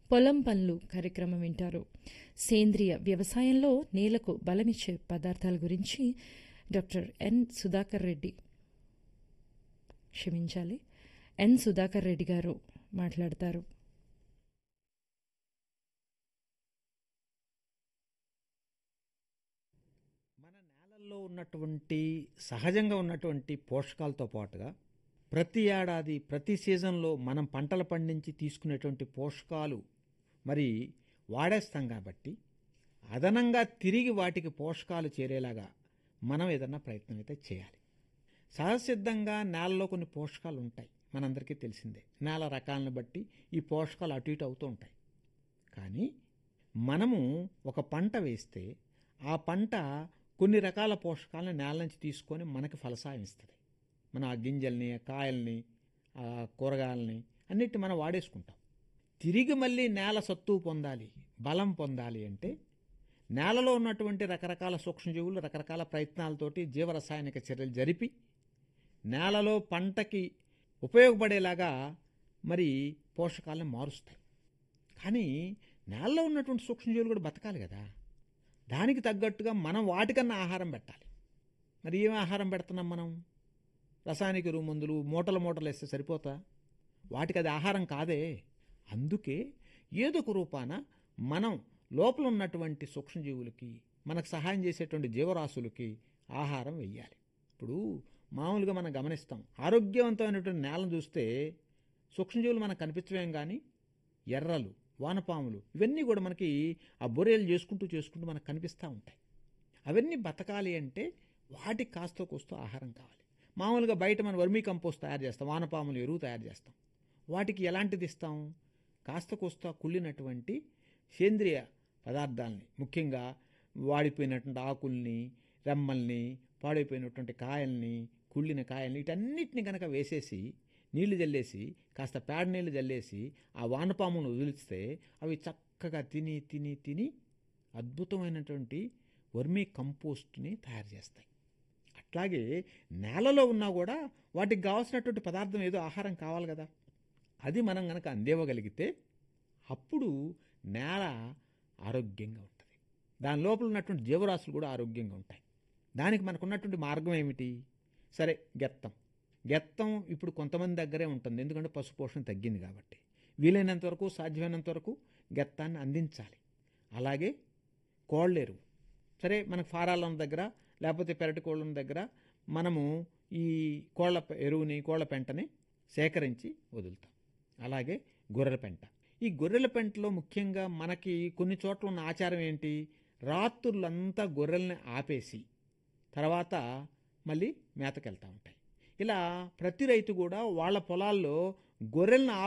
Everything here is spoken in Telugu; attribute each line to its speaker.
Speaker 1: పొలం పనులు కార్యక్రమం వింటారు సేంద్రియ వ్యవసాయంలో నేలకు బలమిచ్చే పదార్థాల గురించి డాక్టర్ ఎన్ సుధాకర్ రెడ్డి క్షమించాలి ఎన్ సుధాకర్ రెడ్డి గారు మాట్లాడతారు
Speaker 2: మన నేలల్లో ఉన్నటువంటి సహజంగా ఉన్నటువంటి పోషకాలతో పాటుగా ప్రతి ఏడాది ప్రతి సీజన్లో మనం పంటలు పండించి తీసుకునేటువంటి పోషకాలు మరి వాడేస్తాం కాబట్టి అదనంగా తిరిగి వాటికి పోషకాలు చేరేలాగా మనం ఏదన్నా ప్రయత్నం అయితే చేయాలి సహజసిద్ధంగా నేలలో కొన్ని పోషకాలు ఉంటాయి మనందరికీ తెలిసిందే నేల రకాలను బట్టి ఈ పోషకాలు అటు ఇటు అవుతూ ఉంటాయి కానీ మనము ఒక పంట వేస్తే ఆ పంట కొన్ని రకాల పోషకాలను నేల నుంచి తీసుకొని మనకి ఫలసాయం ఇస్తుంది మనం ఆ గింజల్ని ఆ కాయల్ని ఆ కూరగాయలని అన్నిటి మనం వాడేసుకుంటాం తిరిగి మళ్ళీ నేల సత్తు పొందాలి బలం పొందాలి అంటే నేలలో ఉన్నటువంటి రకరకాల సూక్ష్మజీవులు రకరకాల ప్రయత్నాలతోటి జీవరసాయనిక చర్యలు జరిపి నేలలో పంటకి ఉపయోగపడేలాగా మరి పోషకాలను మారుస్తాయి కానీ నేలలో ఉన్నటువంటి సూక్ష్మజీవులు కూడా బతకాలి కదా దానికి తగ్గట్టుగా మనం వాటికన్నా ఆహారం పెట్టాలి మరి ఏం ఆహారం పెడుతున్నాం మనం రసాయనిక ఎరువు మందులు మూటల మూటలు వేస్తే సరిపోతా వాటికి అది ఆహారం కాదే అందుకే ఏదో ఒక రూపాన మనం లోపల ఉన్నటువంటి సూక్ష్మజీవులకి మనకు సహాయం చేసేటువంటి జీవరాశులకి ఆహారం వెయ్యాలి ఇప్పుడు మామూలుగా మనం గమనిస్తాం ఆరోగ్యవంతమైనటువంటి నేలను చూస్తే సూక్ష్మజీవులు మనకు కనిపించవేం కానీ ఎర్రలు వానపాములు ఇవన్నీ కూడా మనకి ఆ బొరేలు చేసుకుంటూ చేసుకుంటూ మనకు కనిపిస్తూ ఉంటాయి అవన్నీ బతకాలి అంటే వాటికి కాస్త కోస్తో ఆహారం కావాలి మామూలుగా బయట మనం వర్మీ కంపోస్ట్ తయారు చేస్తాం వానపాములు ఎరువు తయారు చేస్తాం వాటికి ఎలాంటిది ఇస్తాం కాస్త కోస్త కుళ్ళినటువంటి సేంద్రియ పదార్థాలని ముఖ్యంగా వాడిపోయినటువంటి ఆకుల్ని రెమ్మల్ని పాడైపోయినటువంటి కాయల్ని కుళ్ళిన కాయల్ని వీటన్నిటిని కనుక వేసేసి నీళ్లు జల్లేసి కాస్త పేడ నీళ్లు జల్లేసి ఆ వానపామును వదిలిస్తే అవి చక్కగా తిని తిని తిని అద్భుతమైనటువంటి వర్మీ కంపోస్ట్ని తయారు చేస్తాయి అట్లాగే నేలలో ఉన్నా కూడా వాటికి కావాల్సినటువంటి పదార్థం ఏదో ఆహారం కావాలి కదా అది మనం కనుక అందివ్వగలిగితే అప్పుడు నేల ఆరోగ్యంగా ఉంటుంది దాని లోపల ఉన్నటువంటి జీవరాశులు కూడా ఆరోగ్యంగా ఉంటాయి దానికి మనకు ఉన్నటువంటి మార్గం ఏమిటి సరే గెత్తం గెత్తం ఇప్పుడు కొంతమంది దగ్గరే ఉంటుంది ఎందుకంటే పశుపోషణ తగ్గింది కాబట్టి వీలైనంత వరకు సాధ్యమైనంత వరకు గెత్తాన్ని అందించాలి అలాగే కోళ్ళెరువు సరే మనకు ఫారాల దగ్గర లేకపోతే పెరటి కోళ్ళ దగ్గర మనము ఈ కోళ్ళ ఎరువుని కోళ్ళ పెంటని సేకరించి వదులుతాం అలాగే గొర్రెల పెంట ఈ గొర్రెల పెంటలో ముఖ్యంగా మనకి కొన్ని చోట్ల ఉన్న ఆచారం ఏంటి రాత్రులంతా గొర్రెల్ని ఆపేసి తర్వాత మళ్ళీ మేతకెళ్తూ ఉంటాయి ఇలా ప్రతి రైతు కూడా వాళ్ళ పొలాల్లో గొర్రెలను